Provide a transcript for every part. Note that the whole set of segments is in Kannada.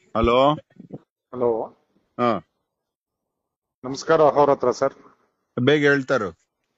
ಹಲೋ ಹಲೋ ಹಾ ನಮಸ್ಕಾರ ಅವ್ರ ಹತ್ರ ಸರ್ ಬೇಗ ಹೇಳ್ತಾರು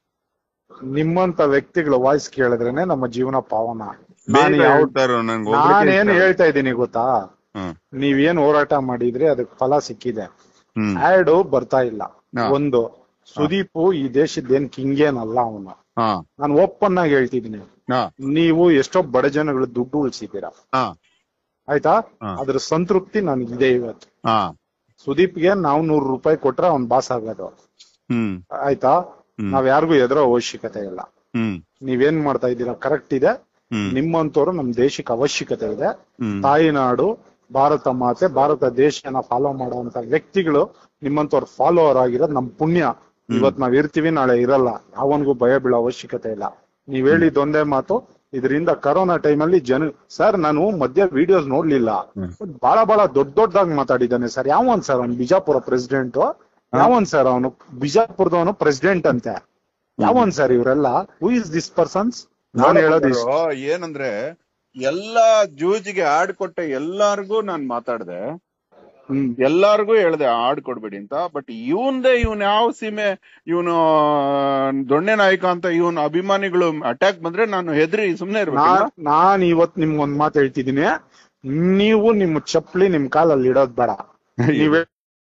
ನಿಮ್ಮಂತ ವ್ಯಕ್ತಿಗಳ ವಾಯ್ಸ್ ಕೇಳಿದ್ರೇನೆ ನಮ್ಮ ಜೀವನ ಪಾವನ ನಾನು ಬೇಗ ಯಾವ ಹೇಳ್ತಾರು ನಂಗೆ ನಾನೇನ್ ಹೇಳ್ತಾ ಇದ್ದೀನಿ ಗೊತ್ತಾ ಹ್ಮ್ ನೀವೇನ್ ಹೋರಾಟ ಮಾಡಿದ್ರಿ ಅದಕ್ಕೆ ಫಲ ಸಿಕ್ಕಿದೆ ಹ್ಮ್ ಆಡ್ ಬರ್ತಾ ಇಲ್ಲ ಹಾ. ಒಂದು ಸುದೀಪ್ ಈ ದೇಶದ್ದೇನ್ ಕಿಂಗ್ ಏನಲ್ಲ ಅವನು ಹಾ ನಾನು ಓಪನ್ ಆಗಿ ಹೇಳ್ತಿದ್ದೀನಿ ಹಾ ನೀವು ಎಷ್ಟೋ ಬಡ ಜನಗಳು ದುಡ್ಡು ಉಳಿಸಿದ್ದೀರಾ ಹಾ ಆಯ್ತಾ ಹಾ. ಅದ್ರ ಸಂತೃಪ್ತಿ ನನಗಿದೆ ಇವತ್ತು ಹಾ ಸುದೀಪ್ಗೆ ನಾವು ನೂರು ರೂಪಾಯಿ ಕೊಟ್ರೆ ಅವ್ನ್ ಬಾಸ್ ಆಗೋದು ಹ್ಮ್ ಆಯ್ತಾ ಹ್ಮ್. ನಾವ್ ಯಾರಿಗೂ ಎದುರೋ ಅವಶ್ಯಕತೆ ಇಲ್ಲ ಹ್ಮ್ ನೀವೇನ್ ಮಾಡ್ತಾ ಇದ್ದೀರಾ ಕರೆಕ್ಟ್ ಇದೆ ಹ್ಮ್ ನಿಮ್ಮಂತವ್ರು ನಮ್ ದೇಶಕ್ಕೆ ಅವಶ್ಯಕತೆ ಇದೆ ಹ್ಮ್ ತಾಯಿನಾಡು ಭಾರತ ಮಾತೆ ಭಾರತ ದೇಶನ ಫಾಲೋ ಮಾಡುವಂತ ವ್ಯಕ್ತಿಗಳು ನಿಮ್ಮಂತವ್ರ ಫಾಲೋವರ್ ಆಗಿರೋದು ನಮ್ ಪುಣ್ಯ ಇವತ್ ನಾವ್ ಇರ್ತೀವಿ ನಾಳೆ ಇರಲ್ಲ ಯಾವನ್ಗೂ ಭಯ ಬೀಳೋ ಅವಶ್ಯಕತೆ ಇಲ್ಲ ನೀವ್ ಹೇಳಿದ ಒಂದೇ ಮಾತು ಇದರಿಂದ ಕರೋನಾ ಟೈಮಲ್ಲಿ ಜನ ಸರ್ ನಾನು ಮಧ್ಯ ವಿಡಿಯೋಸ್ ನೋಡ್ಲಿಲ್ಲ ಬಹಳ ಬಹಳ ದೊಡ್ಡ ದೊಡ್ಡದಾಗಿ ಮಾತಾಡಿದ್ದಾನೆ ಸರ್ ಯಾವನ್ ಸರ್ ಅವ್ನು ಬಿಜಾಪುರ ಪ್ರೆಸಿಡೆಂಟ್ ಯಾವನ್ ಸರ್ ಅವನು ಬಿಜಾಪುರದವನು ಪ್ರೆಸಿಡೆಂಟ್ ಅಂತೆ ಯಾವನ್ ಸರ್ ಇವರೆಲ್ಲ ಹೂ ಇಸ್ ದಿಸ್ ಪರ್ಸನ್ಸ್ ನಾನು ಹೇಳೋದು ಇಷ್ಟ. ನೋಡು, ಏನಂದ್ರೆ ಎಲ್ಲಾ ಜೂಜಿಗೆ ಆಡ್ ಕೊಟ್ಟ ಎಲ್ಲಾರ್ಗೂ ನಾನ್ ಮಾತಾಡ್ದೆ ಹ್ಮ್ ಎಲ್ಲಾರ್ಗೂ ಹೇಳ್ದೆ ಆಡ್ ಕೊಡ್ಬೇಡಿ ಅಂತ ಬಟ್ ಇವನ್ದೇ ಇವನ್ ಯಾವ ಸೀಮೆ ಇವನು ದೊಣ್ಣೆ ನಾಯಕ ಅಂತ ಇವನ್ ಅಭಿಮಾನಿಗಳು ಅಟ್ಯಾಕ್ ಬಂದ್ರೆ ನಾನು ಹೆದ್ರಿ ಸುಮ್ನೆ ಇರ್ಬೇಕು ನಾನ್ ನಾನ್ ಇವತ್ ನಿಮ್ಗೊಂದ್ ಮಾತು ಹೇಳ್ತಿದ್ದೀನಿ ನೀವು ನಿಮ್ ಚಪ್ಪಲಿ ನಿಮ್ ಕಾಲಲ್ಲಿ ಇಡೋದ್ ಬೇಡ ನೀವೇ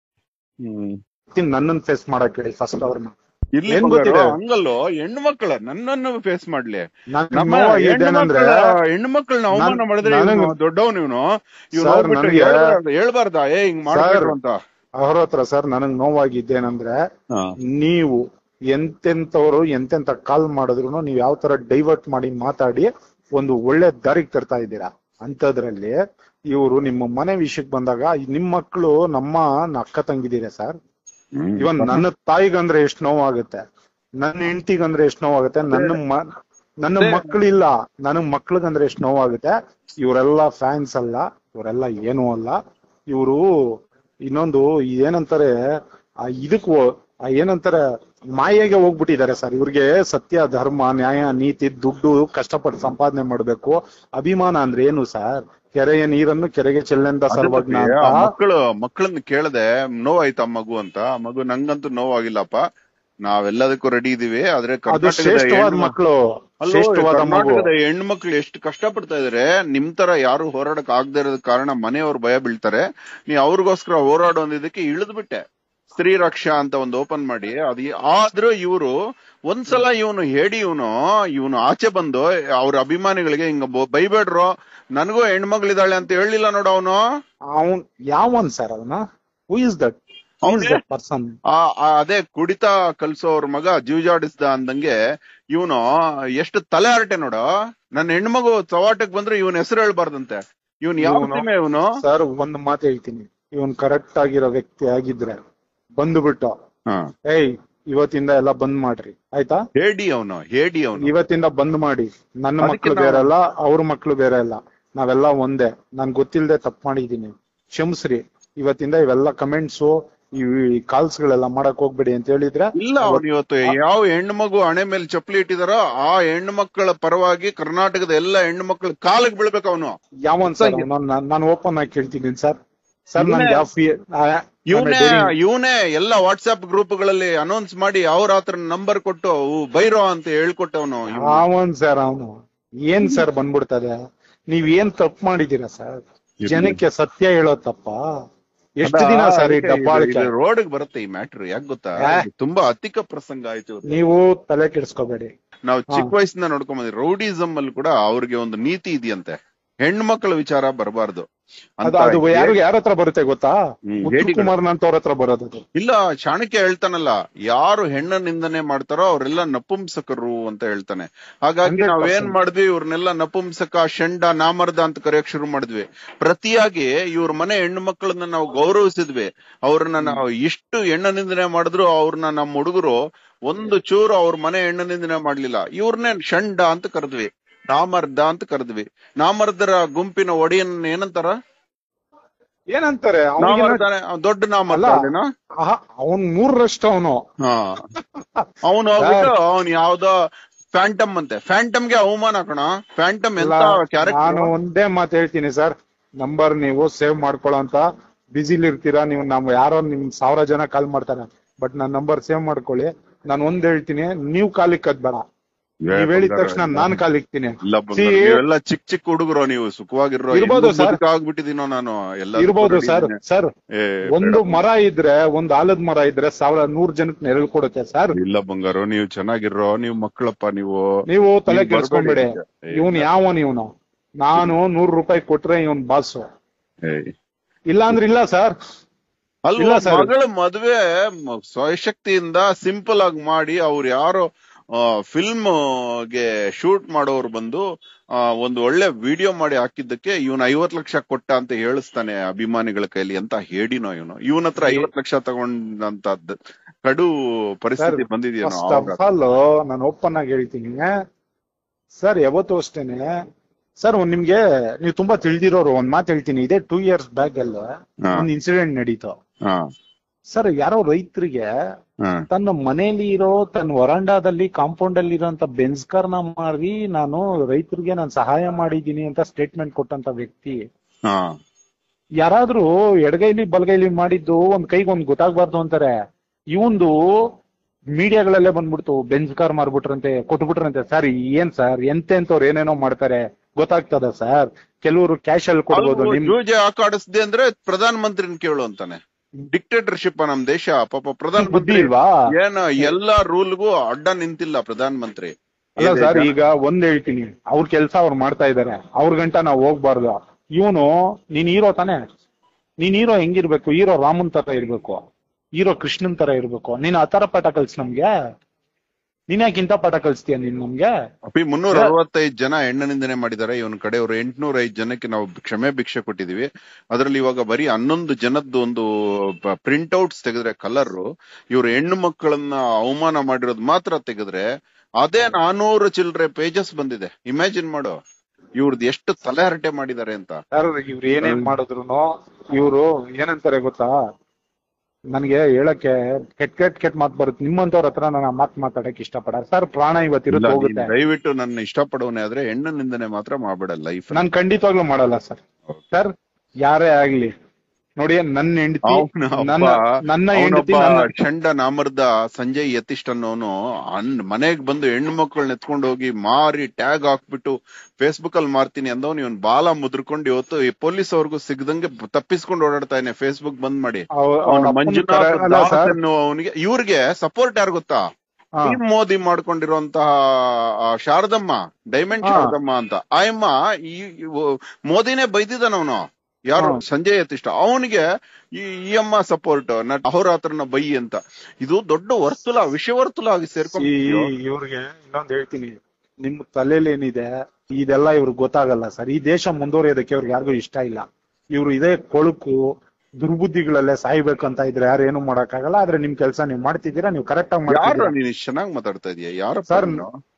ನನ್ನನ್ ಫೇಸ್ ಮಾಡಕ್ ಹೇಳಿ ಫಸ್ಟ್ ಅವ್ರನ್ನ ಇಲ್ಲಿ ಏನ್ ಗೊತ್ತಿದೆ? ಹಂಗಲ್ಲೋ ಹೆಣ್ಣು ಮಕ್ಕಳ ನನ್ನನ್ನು ಫೇಸ್ ಮಾಡ್ಲಿ ನನ್ಗೆ ನಮ್ಮ ನೋವಾಗಿದೆ ಹೆಣ್ಣು ಏನಂದ್ರೆ ಹೆಣ್ಣು ಮಕ್ಕಳನ್ನ ಅವಮಾನ ನಾನ್- ಮಾಡಿದ್ರೆ ನನಗೆ- ದೊಡ್ಡವನು ಇವನು ಇವನು ಸರ್, ಹೋಗ್ಬಿಟ್ಟು ನನಗೆ- ಹೇಳ್ಬಾರ್ದ ಹೇಳ್ಬಾರ್ದ ಏ ಹಿಂಗ್ ಮಾಡ್ಬೇಡ್ರು ಅಂತ ಅವ್ರ ಹತ್ರ ಸರ್ ನನಗ್ ನೋವಾಗಿದ್ದೇನಂದ್ರೆ ನೀವು ಎಂತೆಂತವ್ರು ಎಂತೆಂತ ಕಾಲ್ ಮಾಡಿದ್ರು ನೀವು ಯಾವ ತರ ಡೈವರ್ಟ್ ಮಾಡಿ ಮಾತಾಡಿ ಒಂದು ಒಳ್ಳೆ ದಾರಿಗೆ ತರ್ತಾ ಇದ್ದೀರಾ ಅಂತದ್ರಲ್ಲಿ ಇವರು ನಿಮ್ಮ ಮನೆ ವಿಷಯಕ್ಕೆ ಬಂದಾಗ ನಿಮ್ ಮಕ್ಕಳು ನಮ್ಮ ಅಕ್ಕ ತಂಗಿದ್ದೀರಾ ಸರ್ ಇವನ್ ನನ್ನ ತಾಯಿಗಂದ್ರೆ ಎಷ್ಟ್ ನೋವಾಗುತ್ತೆ ನನ್ನ ಹೆಂಡತಿಗಂದ್ರೆ ಎಷ್ಟ್ ನೋವಾಗುತ್ತೆ ನನ್ನ ಮ- ನನ್ನ ಮಕ್ಕಳಿಲ್ಲ ನನಗ್ ಮಕ್ಳಿಗಂದ್ರೆ ಎಷ್ಟ್ ನೋವಾಗುತ್ತೆ ಇವರೆಲ್ಲ ಫ್ಯಾನ್ಸ್ ಅಲ್ಲ ಇವರೆಲ್ಲ ಏನೂ ಅಲ್ಲ ಇವರು ಇನ್ನೊಂದು ಏನಂತಾರೆ ಆ ಇದಕ್ ಹೋ- ಆ ಏನಂತಾರೆ ಮಾಯೆಗೆ ಹೋಗ್ಬಿಟ್ಟಿದ್ದಾರೆ ಸರ್ ಇವ್ರಿಗೆ ಸತ್ಯ ಧರ್ಮ ನ್ಯಾಯ ನೀತಿ ದುಡ್ಡು ಕಷ್ಟಪಟ್ಟು ಸಂಪಾದನೆ ಮಾಡ್ಬೇಕು ಅಭಿಮಾನ ಅಂದ್ರೆ ಏನು ಸರ್ ಕೆರೆಯ ನೀರನ್ನು ಕೆರೆಗೆ ಚೆಲ್ಲೆಂದ ಸರ್ವಜ್ಞ ಅಂತ ಮಕ್ಕಳು ಮಕ್ಕಳನ್ನ ಕೇಳದೆ ನೋವಾಯ್ತಾ ಮಗು ಅಂತ ಆ ಮಗು ನಂಗಂತೂ ನೋವಾಗಿಲ್ಲಪ್ಪ ನಾವೆಲ್ಲದಕ್ಕೂ ರೆಡಿ ಇದೀವಿ ಆದ್ರೆ ಅದು ಕರ್ನಾಟಕದ ಶ್ರೇಷ್ಠವಾದ ಹೆಣ್ಣು- ಮಕ್ಕಳು ಅಲ್ಲೋ, ಶ್ರೇಷ್ಠವಾದ ಮಗು ಕರ್ನಾಟಕದ ಹೆಣ್ಣು ಮಕ್ಳು ಎಷ್ಟು ಕಷ್ಟಪಡ್ತಾ ಇದಾರೆ ನಿಮ್ ತರ ಯಾರು ಹೋರಾಡಕ್ ಆಗದೆ ಇರೋದ್ ಕಾರಣ ಮನೆಯವ್ರು ಭಯ ಬೀಳ್ತಾರೆ ನೀ ಅವ್ರಿಗೋಸ್ಕರ ಹೋರಾಡೋ ಇದಕ್ಕೆ ಇಳಿದ್ಬಿಟ್ಟೆ ಸ್ತ್ರೀ ರಕ್ಷಾ ಅಂತ ಒಂದು ಓಪನ್ ಮಾಡಿ ಅದು ಆದ್ರೂ ಇವರು ಒಂದ್ಸಲ ಇವನು ಹೇಳಿ ಇವನು ಇವನು ಆಚೆ ಬಂದು ಅವ್ರ ಅಭಿಮಾನಿಗಳಿಗೆ ಹಿಂಗ ಬೊ- ಬೈಬೇಡ್ರು ನನಗೂ ಹೆಣ್ಮಗಳಿದಾಳೆ ಅಂತ ಹೇಳಿಲ್ಲ ನೋಡು ಅವನು ಅವನ್ ಯಾವನ್ ಸರ್ ಅವನ ಹೂ ಇಸ್ ದಟ್ ಅವ್ನೇ? ದಟ್ ಪರ್ಸನ್ ಆ ಆ ಅದೇ ಕುಡಿತ ಕಲ್ಸೋರ್ ಮಗ ಜೀವಜಾಡಿಸ್ದ ಅಂದಂಗೆ ಇವನು ಎಷ್ಟು ತಲೆ ಹರಟೆ ನೋಡು ನನ್ನ ಹೆಣ್ಮಗು ಚವಾಟಕ್ ಬಂದ್ರೆ ಇವನ್ ಹೆಸರು ಹೇಳ್ಬಾರ್ದಂತೆ ಇವನ್ ಯಾವ ಇವ್ನು- ಸೀಮೆ ಇವನು ಸರ್ ಒಂದ್ ಮಾತು ಹೇಳ್ತೀನಿ ಇವನ್ ಕರೆಕ್ಟ್ ಆಗಿರೋ ವ್ಯಕ್ತಿ ಆಗಿದ್ರೆ ಬಂದ್ಬಿಟ್ಟು ಏಯ್ ಇವತ್ತಿಂದ ಎಲ್ಲ ಬಂದ್ ಮಾಡ್ರಿ ಆಯ್ತಾ ಹೇಡಿ ಅವನು ಹೇಡಿ ಅವನು ಇವತ್ತಿಂದ ಬಂದ್ ಮಾಡಿ ನನ್ನ ಅದಕ್ಕೆ ಮಕ್ಳು ನಾವು- ಬೇರೆ ಅಲ್ಲ ಅವ್ರ ಮಕ್ಳು ಬೇರೆ ಅಲ್ಲ ನಾವೆಲ್ಲ ಒಂದೇ ನಾನ್ ಗೊತ್ತಿಲ್ದೆ ತಪ್ಪು ಮಾಡಿದೀನಿ ಕ್ಷಮಿಸ್ರಿ ಇವತ್ತಿಂದ ಇವೆಲ್ಲ ಕಮೆಂಟ್ಸು ಈ ಕಾಲ್ಸ್ ಗಳೆಲ್ಲ ಮಾಡಕ್ ಹೋಗ್ಬೇಡಿ ಅಂತ ಹೇಳಿದ್ರೆ ಇಲ್ಲ ಅವನು ಇವತ್ತು ಯಾವ ಹೆಣ್ಣು ಮಗು ಹಣೆ ಮೇಲೆ ಚಪ್ಪಲಿ ಇಟ್ಟಿದಾರೋ ಆ ಹೆಣ್ಣು ಮಕ್ಕಳ ಪರವಾಗಿ ಕರ್ನಾಟಕದ ಎಲ್ಲ ಹೆಣ್ಣು ಮಕ್ಕಳ ಕಾಲಿಗೆ ಬೀಳ್ಬೇಕು ಅವನು ಯಾವನ್ ಸರ್ ನಾನು ಓಪನ್ ಆಗಿ ಕೇಳ್ತೀನಿ ಸರ್ ಸರ್ ನನ್ಗೆ ಯಾವ ಫೀ ಇವನೇ ಇವನೇ ಎಲ್ಲ ವಾಟ್ಸ್ಆಪ್ ಗ್ರೂಪ್ಗಳಲ್ಲಿ ಅನೌನ್ಸ್ ಮಾಡಿ ಅವ್ರ ಹತ್ರ ನಂಬರ್ ಕೊಟ್ಟು ಅವು ಬೈರೋ ಅಂತ ಹೇಳ್ಕೊಟ್ಟವನು ಅವನ್ ಸರ್ ಅವನು ಏನ್ ಸರ್ ಬಂದ್ಬಿಡ್ತದೆ ನೀವ್ ಏನ್ ತಪ್ಪು ಮಾಡಿದೀರಾ ಸರ್ ಜನಕ್ಕೆ ಸತ್ಯ ಹೇಳೋ ತಪ್ಪ ಎಷ್ಟು ದಿನ ಸರ್ ಈ ಡಬ್ಬಾಳಿಕೆ ರೋಡ್ ಬರುತ್ತೆ ಈ ಮ್ಯಾಟ್ರ್ ಯಾಕೆ ಗೊತ್ತಾ ಆ? ಇದು ತುಂಬಾ ಅತಿಕ ಪ್ರಸಂಗ ಆಯ್ತು ಇವತ್ತು. ನೀವು ತಲೆ ಕೆಡಿಸ್ಕೋಬೇಡಿ ನಾವು ಚಿಕ್ಕ ವಯಸ್ಸಿಂದ ನೋಡ್ಕೊಂಡ್ ಬಂದ್ವಿ ರೌಡಿಸಮ್ ಅಲ್ಲಿ ಕೂಡ ಅವ್ರಿಗೆ ಒಂದು ನೀತಿ ಇದೆಯಂತೆ ಹೆಣ್ಮಕ್ಳ ವಿಚಾರ ಬರಬಾರ್ದು ಅದು ಅದು ಯಾರು ಯಾರ ಹತ್ರ ಬರುತ್ತೆ ಗೊತ್ತಾ ಹ್ಮ್, ಮುತ್ತು ಹೇಡಿಗಳು. ಕುಮಾರ್ನ ಅಂತವ್ರ ಹತ್ರ ಬರೋದು ಅದು ಇಲ್ಲ ಚಾಣಕ್ಯ ಹೇಳ್ತಾನಲ್ಲ ಯಾರು ಹೆಣ್ಣ ನಿಂದನೆ ಮಾಡ್ತಾರೋ ಅವರೆಲ್ಲ ನಪುಂಸಕರು ಅಂತ ಹೇಳ್ತಾನೆ ಹಾಗಾಗಿ 100% ನಾವೇನ್ ಮಾಡಿದ್ವಿ ಇವ್ರನ್ನೆಲ್ಲ ನಪುಂಸಕ ಶಂಡ ನಾಮರ್ದ ಅಂತ ಕರೆಯಕ್ ಶುರು ಮಾಡಿದ್ವಿ ಪ್ರತಿಯಾಗಿ ಇವ್ರ ಮನೆ ಹೆಣ್ಣು ಮಕ್ಕಳನ್ನ ನಾವು ಗೌರವಿಸಿದ್ವಿ ಅವ್ರನ್ನ ನಾವು ಇಷ್ಟು ಹೆಣ್ಣ ನಿಂದನೆ ಮಾಡಿದ್ರು ಅವ್ರನ್ನ ನಮ್ಮ ಹುಡುಗರು ಒಂದು ಚೂರು ಅವ್ರ ಮನೆ ಹೆಣ್ಣ ನಿಂದನೆ ಮಾಡ್ಲಿಲ್ಲ ಇವ್ರನ್ನೇ ಶಂಡ ಅಂತ ಕರೆದ್ವಿ ನಾಮರ್ದ ಅಂತ ಕರೆದ್ವಿ ನಾಮರ್ದರ ಗುಂಪಿನ ಒಡೆಯನ್ ಏನಂತಾರ ಏನಂತಾರೆ ಅವ್ನಿಗೆ ನಾಮರ್ದಾನೆ ದೊಡ್ಡ ನಾಮರ್ದ ಅಲ್ಲ. ಅಲ್ಲೇನಾ? ಅವನ್ ಮೂರರಷ್ಟು ಅವನು ಹಾ ಅವನು ಹೋಗ್ಬಿಟ್ಟು ಅವನ್ ಯಾವ್ದೋ ಫ್ಯಾಂಟಮ್ ಅಂತೆ ಫ್ಯಾಂಟಮ್ಗೆ ಅವಮಾನ ಕಣ ಫ್ಯಾಂಟಮ್ ಎಂತ ನಾನು ಕ್ಯಾರೆಕ್ಟರ್ ಒಂದೇ ಮಾತು ಹೇಳ್ತೀನಿ ಸರ್ ನಂಬರ್ ನೀವು ಸೇವ್ ಮಾಡ್ಕೊಳ್ಳೋಂತ ಬಿಸಿಲಿ ಇರ್ತೀರಾ ನೀವು ನಾವು ಯಾರೋ ನಿಮ್ ಸಾವಿರ ಜನ ಕಾಲ್ ಮಾಡ್ತಾರೆ ಬಟ್ ನನ್ನ ನಂಬರ್ ಸೇವ್ ಮಾಡ್ಕೊಳ್ಳಿ ನಾನು ಒಂದ್ ಹೇಳ್ತೀನಿ ನೀವು ಕಾಲಿಗೆ ಕದ್ಬೇಡ ನೀವ್ ಹೇಳಿದ ತಕ್ಷಣ ನಾನ್ ಕಾಲಿಕ್ತೀನಿ ಇಲ್ಲ ಬಂಗಾರ, See, ನೀವೆಲ್ಲ ಚಿಕ್ಕ ಚಿಕ್ಕ ಹುಡುಗರು ನೀವು ಸುಖವಾಗಿರೋ ಇರ್ಬೋದು sir. ಆಗ್ಬಿಟ್ಟಿದೀನೋ ನಾನು ಎಲ್ಲ ಇರ್ಬೋದು ಸರ್ ಸರ್ ಏ, ಒಂದು ಮರ ಇದ್ರೆ ಒಂದ್ ಆಲದ ಮರ ಇದ್ರೆ ಸಾವಿರ ನೂರ್ ಜನಕ್ಕೆ ನೆರಳು ಕೊಡುತ್ತೆ ಸರ್ ಇಲ್ಲ ಬಂಗಾರು ನೀವು ಚೆನ್ನಾಗಿರೋ ನೀವು ಮಕ್ಕಳಪ್ಪ ನೀವು ನೀವು ತಲೆ ನೀವ್ ಕೆಡ್ಸ್ಕೊಂಬೇಡಿ ಬರ್ಬೇಡಿ. ಏ, ಇವನ್ ಯಾವನ್ ಇವನು ನಾನು ನೂರ್ ರೂಪಾಯಿ ಕೊಟ್ರೆ ಇವನ್ ಬಾಸು ಏ. ಇಲ್ಲ ಅಂದ್ರೆ ಇಲ್ಲ ಸರ್ ಅಲ್ವಾ ಇಲ್ಲ sir. ಮಗಳ ಮದ್ವೆ ಮ- ಸ್ವಯಶಕ್ತಿಯಿಂದ ಸಿಂಪಲ್ ಆಗಿ ಮಾಡಿ ಅವ್ರು ಯಾರೋ ಫಿಲ್ಮ್ ಗೆ ಶೂಟ್ ಮಾಡೋರು ಬಂದು ಆ, ಒಂದು ಒಳ್ಳೆ ವಿಡಿಯೋ ಮಾಡಿ ಹಾಕಿದ್ದಕ್ಕೆ ಇವನ್ ಐವತ್ ಲಕ್ಷ ಕೊಟ್ಟ ಅಂತ ಹೇಳಿಸ್ತಾನೆ ಅಭಿಮಾನಿಗಳ ಕೈಲಿ ಅಂತ ಹೇಳಿನೋ ಇವನು ಇವನ ಹತ್ರ ಐವತ್ ಲಕ್ಷ ತಗೊಂಡಂತ ಕಡು ಪರಿಸ್ಥಿತಿ ಬಂದಿದೆಯೇನೋ ಫಸ್ಟ್ ಆಫ್ ಆವಾಗ. ಆಲ್ ನಾನು ಓಪನ್ ಆಗಿ ಹೇಳ್ತೀನಿ ಸರ್ ಯಾವತ್ತೂ ಅಷ್ಟೇನೆ ಸರ್ ಒಂದ್ ನಿಮ್ಗೆ ನೀವು ತುಂಬಾ ತಿಳಿದಿರೋರು ಒಂದ್ ಮಾತು ಹೇಳ್ತೀನಿ ಇದೇ ಟೂ ಇಯರ್ಸ್ ಬ್ಯಾಕ್ ಅಲ್ಲ ಹಾ. ಒಂದ್ ಇನ್ಸಿಡೆಂಟ್ ನಡೀತು ಹಾ ಸರ್ ಯಾರೋ ರೈತರಿಗೆ ಹಾ ತನ್ನ ಮನೇಲಿ ಇರೋ ತನ್ನ ವರಂಡಾದಲ್ಲಿ ಕಾಂಪೌಂಡ್ ಅಲ್ಲಿ ಇರೋಂತ ಬೆನ್ಸ್ ಕಾರ್ನ ಮಾರಿ ನಾನು ರೈತರಿಗೆ ನಾನು ಸಹಾಯ ಮಾಡಿದೀನಿ ಅಂತ ಸ್ಟೇಟ್ಮೆಂಟ್ ಕೊಟ್ಟಂತ ವ್ಯಕ್ತಿ ಹಾ ಯಾರಾದ್ರೂ ಎಡಗೈಲಿ ಬಲಗೈಲಿ ಮಾಡಿದ್ದು ಒಂದ್ ಕೈಗೆ ಒಂದ್ ಗೊತ್ತಾಗ್ಬಾರ್ದು ಅಂತಾರೆ ಇವಂದು ಮೀಡಿಯಾಗಳಲ್ಲೇ ಬಂದ್ಬಿಡ್ತು ಬೆಂಚ್ ಕಾರ್ ಮಾರ್ಬಿಟ್ರಂತೆ ಕೊಟ್ಬಿಟ್ರಂತೆ ಸರ್ ಏನ್ ಸರ್ ಎಂತೆಂತವ್ರು ಏನೇನೋ ಮಾಡ್ತಾರೆ ಗೊತ್ತಾಗ್ತದ ಸರ್ ಕೆಲವರು ಕ್ಯಾಶ್ ಅಲ್ಲಿ ಕೊಡ್ಬೋದು ಅಲ್ವೋ, ನಿಮ್ ಜೂಜೆ ಆಕಾಡಿಸ್ದೆ ಅಂದ್ರೆ ಪ್ರಧಾನ ಮಂತ್ರಿನ ಕೇಳು ಅಂತಾನೆ ಡಿಕ್ಟೇಟರ್ಶಿಪ್ ನಮ್ ದೇಶ ಪಾಪ ಪ್ರಧಾನ ಬುದ್ಧಿ ಮಂತ್ರಿ ಇಲ್ವಾ ಏನ ಎಲ್ಲಾ ರೂಲ್ಗೂ ಅಡ್ಡ ನಿಂತಿಲ್ಲ ಪ್ರಧಾನ ಮಂತ್ರಿ ಅಲ್ಲ ಸರ್ ಈಗ ಒಂದ್ ಹೇಳ್ತೀನಿ ಅವ್ರ ಕೆಲ್ಸ ಅವ್ರು ಮಾಡ್ತಾ ಇದಾರೆ ಅವ್ರ ಗಂಟ ನಾವ್ ಹೋಗ್ಬಾರ್ದು ಇವನು ನೀನ್ ಹೀರೋ ತಾನೆ ನೀನ್ ಹೀರೋ ಹೆಂಗಿರ್ಬೇಕು ಹೀರೋ ರಾಮನ್ ತರ ಇರ್ಬೇಕು ಹೀರೋ ಕೃಷ್ಣನ್ ತರ ಇರ್ಬೇಕು ನೀನ್ ಆ ತರ ಪಾಠ ಕಲ್ಸ್ ನಮ್ಗೆ ನೀನ್ ಯಾಕೆ ಇಂಥ ಪಾಠ ಕಲಿಸ್ತೀಯ ನೀನ್ ನಮ್ಗೆ ಅಪಿ ಮುನ್ನೂರ ಅರವತ್ತೈದು ಜನ ಹೆಣ್ಣು ನಿಂದನೆ ಮಾಡಿದ್ದಾರೆ ಇವನ್ ಕಡೆಯವರು ಎಂಟ್ನೂರ ಐದು ಜನಕ್ಕೆ ನಾವು ಕ್ಷಮೆ ಭಿಕ್ಷೆ ಕೊಟ್ಟಿದೀವಿ ಅದರಲ್ಲಿ ಇವಾಗ ಬರೀ ಹನ್ನೊಂದು ಜನದ್ದು ಒಂದು ಪ್ರಿಂಟ್ ಔಟ್ಸ್ ತೆಗೆದ್ರೆ ಕಲರ್ ಇವ್ರು ಹೆಣ್ಣು ಮಕ್ಕಳನ್ನ ಅವಮಾನ ಮಾಡಿರೋದು ಮಾತ್ರ ತೆಗೆದ್ರೆ ಅದೇ ನಾನೂರು ಚಿಲ್ಲರೆ ಪೇಜಸ್ ಬಂದಿದೆ ಇಮ್ಯಾಜಿನ್ ಮಾಡು ಇವ್ರದ್ದು ಎಷ್ಟು ತಲೆ ಹರಟೆ ಮಾಡಿದ್ದಾರೆ ಅಂತ ಸರ್ ಇವ್ರು ಏನೇನ್ ಮಾಡಿದ್ರು ಇವ್ರು ಏನಂತಾರೆ ಗೊತ್ತಾ ನನ್ಗೆ ಹೇಳಕ್ಕೆ ಕೆಟ್ ಕೆಟ್ ಕೆಟ್ ಮಾತು ಬರುತ್ತೆ ನಿಮ್ಮಂತವ್ರ ಹತ್ರ ನಾನು ಆ ಮಾತು ಮಾತಾಡಕ್ ಇಷ್ಟಪಡ ಸರ್ ಪ್ರಾಣ ಇಲ್ಲ, ಇವತ್ತಿರುತ್ತೆ ನೀನ್ ಹೋಗುತ್ತೆ ದಯವಿಟ್ಟು ನನ್ನ ಇಷ್ಟಪಡೋನೆ ಆದ್ರೆ ಹೆಣ್ಣು ನಿಂದನೆ ಮಾತ್ರ ಮಾಡಬೇಡ ಲೈಫ್ ನಾನ್ ಖಂಡಿತವಾಗ್ಲೂ ಮಾಡಲ್ಲ ಸರ್ ಸರ್ ಯಾರೇ ಆಗ್ಲಿ ನೋಡಿ ನನ್ನ ಹೆಂಡತಿ ಅವ್ನ ನನ್ನ ಒಬ್ಬ- ನನ್ನ ಹೆಂಡತಿ ಅವನೊಬ್ಬ ನನ್ನ ಚಂಡ ನಾಮರ್ದ ಸಂಜಯ್ ಯತಿಷ್ಠ ಅನ್ನೋನು ಅನ್ ಮನೆಗ್ ಬಂದು ಹೆಣ್ಣು ಮಕ್ಕಳನ್ನ ಎತ್ಕೊಂಡು ಹೋಗಿ ಮಾರಿ ಟ್ಯಾಗ್ ಹಾಕ್ಬಿಟ್ಟು ಫೇಸ್ಬುಕ್ ಅಲ್ಲಿ ಮಾರ್ತೀನಿ ಅಂದವನು ಇವನ್ ಬಾಲ ಮುದ್ರಕೊಂಡು ಇವತ್ತು ಈ ಪೊಲೀಸ್ ಅವ್ರಿಗೂ ಸಿಗದಂಗೆ ಪಪ್ಪಿಸ್ಕೊಂಡು ಓಡಾಡ್ತಾ ಇದ್ದಾನೆ ಫೇಸ್ಬುಕ್ ಬಂದ್ ಮಾಡಿ ಅವ್ರ- ಅವ್ರ ಅವನು ಅಪ್ಪನ್ ಮಂಜುನಾಥ್ ಕರೆ- ಅಲ್ಲ ದಾಸ್ ಸರ್ ಅನ್ನೋ ಅವನಿಗೆ ಇವ್ರಿಗೆ ಸಪೋರ್ಟ್ ಯಾರು ಗೊತ್ತಾ ಹಾ. ಟೀಮ್ ಮೋದಿ ಮಾಡ್ಕೊಂಡಿರುವಂತಹ ಆ, ಶಾರದಮ್ಮ ಡೈಮಂಡ್ ಹಾ. ಶಾರದಮ್ಮ ಅಂತ ಆಯಮ್ಮ ಈ ಇವು- ಮೋದಿನೇ ಬೈದಿದ್ದಾನವನು ಯಾರು ಹಾ. ಸಂಜಯ್ ಯತಿಷ್ಠ ಅವನಿಗೆ ಈ ಈ ಅಮ್ಮ ಸಪೋರ್ಟ್ ನಟ್ ಅಹೋರಾತ್ರನ ಬೈ ಅಂತ ಇದು ದೊಡ್ಡ ವರ್ತುಲ ವಿಷವರ್ತುಲ ಆಗಿ ಈ ಸೇರ್ಕೊಂಡು ಇವ್ರಿಗೆ ಇನ್ನೊಂದ್ ಹೇಳ್ತೀನಿ ನಿಮ್ ತಲೆಯಲ್ಲಿ ಏನಿದೆ ಇದೆಲ್ಲ ಇವ್ರಿಗೆ ಗೊತ್ತಾಗಲ್ಲ ಸರ್ ಈ ದೇಶ ಮುಂದುವರಿಯೋದಕ್ಕೆ ಇವ್ರಿಗೆ ಯಾರಿಗೂ ಇಷ್ಟ ಇಲ್ಲ ಇವ್ರು ಇದೇ ಕೊಳುಕು ದುರ್ಬುದ್ಧಿಗಳಲ್ಲೇ ಸಾಯ್ಬೇಕಂತ ಇದ್ರೆ ಯಾರು ಏನು ಮಾಡಕ್ಕಾಗಲ್ಲ ಆದ್ರೆ ನಿಮ್ ಕೆಲಸ ನೀವ್ ಮಾಡ್ತಿದ್ದೀರಾ ನೀವು ಕರೆಕ್ಟ್ ಆಗಿ ಯಾರು ಮಾಡ್ತಿದ್ದೀರಾ ನೀನ್ ಇಷ್ಟು ಚೆನ್ನಾಗಿ ಮಾತಾಡ್ತಾ ಇದೀಯ ಯಾರ ಸರ್,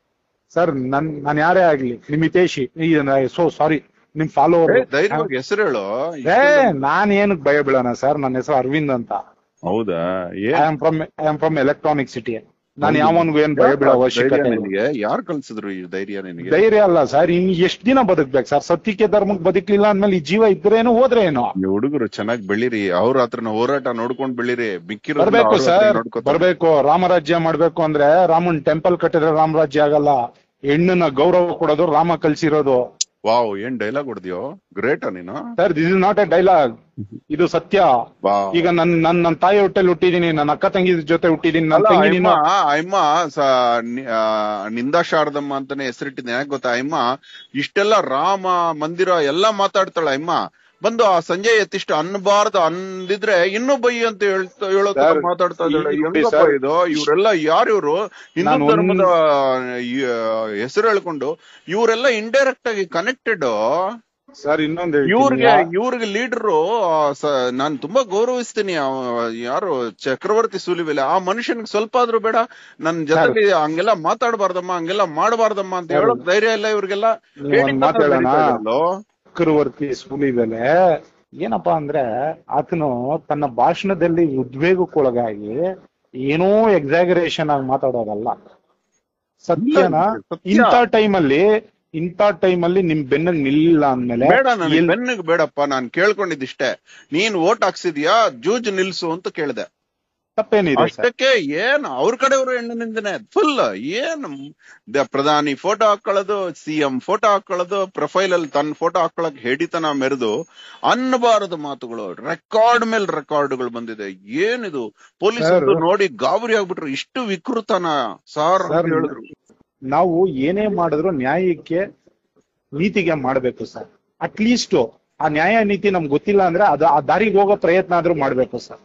ಸರ್ ನನ್ ನಾನ್ ಯಾರೇ ಆಗ್ಲಿ ನಿಮ್ ಹಿತೇಶಿ ಸೋ ಸಾರಿ ನಿಮ್ ಫಾಲೋವರ್ ಧೈರ್ಯವಾಗಿ ಹೆಸರು ಹೇಳು ಏ ನಾನ್ ಏನಕ್ ಭಯ ಬೀಳೋಣ ಸರ್ ನನ್ನ ಹೆಸರು ಅರವಿಂದ್ ಅಂತ ಹೌದಾ I am from I am from Electronic City ನಾನು ಯಾವನ್ಗೂ ಏನ್ ಭಯ ಬೀಳೋ ಅವಶ್ಯಕತೆ ಇಲ್ಲ ನಿನಗೆ ಯಾರು ಕಳ್ಸಿದ್ರು ಈ ಧೈರ್ಯ ನಿನಗೆ ಧೈರ್ಯ ಅಲ್ಲ ಸರ್ ಇನ್ ಎಷ್ಟ್ ದಿನ ಬದುಕ್ಬೇಕು ಸರ್ ಸತ್ಯಕ್ಕೆ ಧರ್ಮಕ್ಕೆ ಬದುಕ್ಲಿಲ್ಲ ಅಂದ್ಮೇಲೆ ಈ ಜೀವ ಇದ್ರೇನು ಹೋದ್ರೇನು ಈ ಹುಡುಗರು ಚೆನ್ನಾಗಿ ಬೆಳಿರಿ ಅವ್ರ ಹತ್ರನ ಹೋರಾಟ ನೋಡ್ಕೊಂಡ್ ಬೆಳಿರಿ ಮಿಕ್ಕಿರೋ ಬರ್ಬೇಕು ಸರ್ ಬರ್ಬೇಕು ರಾಮರಾಜ್ಯ ಮಾಡ್ಬೇಕು ಅಂದ್ರೆ ರಾಮನ್ ಟೆಂಪಲ್ ಕಟ್ಟಿದ್ರೆ ರಾಮರಾಜ್ಯ ಆಗಲ್ಲ ಹೆಣ್ಣನ್ನ ಗೌರವ ಕೊಡೋದು ರಾಮ ಕಲ್ಸಿರೋದು ವಾವ್ ಏನ್ ಡೈಲಾಗ್ ಹೊಡೆದ್ಯೋ ಗ್ರೇಟಾ ನೀನು sir this is not a dialogue ಇದು ಸತ್ಯ ವಾ ಈಗ ನನ್ ನನ್ ನನ್ನ ತಾಯಿ ಹೊಟ್ಟೆಲ್ ಹುಟ್ಟಿದೀನಿ ನನ್ನ ಅಕ್ಕ ತಂಗಿ ಜೊತೆ ಹುಟ್ಟಿದೀನಿ ನನ್ನ ಅಲ್ಲ ತಂಗಿ ಅಯ್ಯಮ್ಮ ನೀನು ಅಯ್ಯಮ್ಮ ಸ- ನಿ- ಆ, ನಿಂದಾ ಶಾರದಮ್ಮ ಅಂತಾನೆ ಹೆಸರಿಟ್ಟಿದ್ದೆ ಯಾಕೆ ಗೊತ್ತಾ ಅಯ್ಯಮ್ಮ ಇಷ್ಟೆಲ್ಲ ರಾಮ ಮಂದಿರ ಎಲ್ಲಾ ಮಾತಾಡ್ತಾಳ ಅಯ್ಯಮ್ಮ ಬಂದು ಆ ಸಂಜಯ್ ಯತಿಷ್ಠ ಅನ್ಬಾರ್ದು ಅಂದಿದ್ರೆ ಇನ್ನೂ ಬೈ ಅಂತ ಹೇಳ್ತಾ ಹೇಳೋ ತರ ಸರ್, ಮಾತಾಡ್ತಾ ಇದ್ದಾಳೆ ಈ- ಹೆಂಗಪ್ಪ ಸರ್, ಇದು ಇವರೆಲ್ಲ ಯಾರು ಇವರು ಹಿಂದೂ ನಾನು ಒಂದ್- ಧರ್ಮದ ಹೆಸರು ಹೇಳ್ಕೊಂಡು ಇವರೆಲ್ಲ ಇಂಡೈರೆಕ್ಟ್ ಆಗಿ ಕನೆಕ್ಟೆಡ್ ಸರ್ ಇನ್ನೊಂದ್ ಇವ್ರಿಗೆ ಹೇಳ್ತೀನಿ. ಇವ್ರಿಗೆ ಲೀಡರು ನಾನ್ ತುಂಬಾ ಗೌರವಿಸ್ತೀನಿ ಅವ- ಯಾರು ಚಕ್ರವರ್ತಿ ಸೂಲಿವೆಲೆ ಆ ಮನುಷ್ಯನ್ಗೆ ಸ್ವಲ್ಪ ಆದ್ರೂ ಬೇಡ ನನ್ ಜೊತೆಲಿ ಹಂಗೆಲ್ಲ ಮಾತಾಡಬಾರ್ದಮ್ಮ ಹಂಗೆಲ್ಲ ಮಾಡಬಾರ್ದಮ್ಮ ಅಂತ ಸರ್, ಹೇಳೋಕ್ ಧೈರ್ಯ ಇಲ್ಲ ಇವ್ರಿಗೆಲ್ಲ ನೀವು ಹೇಳಿ ಒಂದ್ ಮಾತ್ ಹೇಳೋಣ? ಮಾತಾಡ್ತಾ ಇದ್ದಾರಲ್ಲೋ. ಚಕ್ರವರ್ತಿ ಸೂಲಿಬೆಲೆ ಏನಪ್ಪಾ ಅಂದ್ರೆ ಆತನು ತನ್ನ ಭಾಷಣದಲ್ಲಿ ಉದ್ವೇಗಕ್ಕೊಳಗಾಗಿ ಏನೋ ಎಕ್ಸಾಗರೇಷನ್ ಆಗಿ ಮಾತಾಡೋದಲ್ಲ ಸತ್ಯನ ಸತ್ಯ. ಇಂಥ ಟೈಮಲ್ಲಿ ಇಂಥ ಟೈಮ್ ಅಲ್ಲಿ ನಿಮ್ ಬೆನ್ನಗ್ ನಿಲ್ಲಿಲ್ಲ ಅಂದ್ಮೇಲೆ ಬೇಡ ನನಗೆ ಎಲ್- ಬೆನ್ನಿಗೆ ಬೇಡಪ್ಪ ನಾನ್ ಕೇಳ್ಕೊಂಡಿದ್ದಿಷ್ಟೇ ನೀನ್ ಓಟ್ ಹಾಕ್ಸಿದ್ಯಾ ಜೂಜ್ ನಿಲ್ಸು ಅಂತ ಕೇಳ್ದೆ ತಪ್ಪೇನಿದೆ ಸರ್ ಅಷ್ಟಕ್ಕೆ ಏನ್ ಅವ್ರ ಕಡೆಯವರು ಹೆಣ್ಣಿನಿಂದನೇ ಫುಲ್ ಏನ್ ದ- ಪ್ರಧಾನಿ ಫೋಟೋ ಹಾಕೊಳ್ಳೋದು ಸಿಎಂ ಫೋಟೋ ಹಾಕೊಳ್ಳೋದು ಪ್ರೊಫೈಲ್ ಅಲ್ಲಿ ತನ್ನ ಫೋಟೋ ಹಾಕೊಳಕ್ ಹೆಡಿತನ ಮೆರೆದು ಅನ್ನಬಾರದ ಮಾತುಗಳು ರೆಕಾರ್ಡ್ ಮೇಲ್ ರೆಕಾರ್ಡ್ಗಳು ಬಂದಿದೆ ಏನಿದು ಪೊಲೀಸರು Sir. ನೋಡಿ ಗಾಬರಿ ಆಗ್ಬಿಟ್ರು ಇಷ್ಟು ವಿಕೃತನ ಸಾರ್ ಅಂತ Sir, ಹೇಳಿದ್ರು ನಾವು ಏನೇ ಮಾಡಿದ್ರು ನ್ಯಾಯಕ್ಕೆ ನೀತಿಗೆ ಮಾಡ್ಬೇಕು ಸರ್ ಅಟ್ಲೀಸ್ಟ್ ಆ ನ್ಯಾಯ ನೀತಿ ನಮ್ಗೆ ಗೊತ್ತಿಲ್ಲ ಅಂದ್ರೆ ಅದು ಆ ದಾರಿಗೆ ಹೋಗೋ ಪ್ರಯತ್ನ ಆದ್ರೂ ಮಾಡ್ಬೇಕು ಸರ್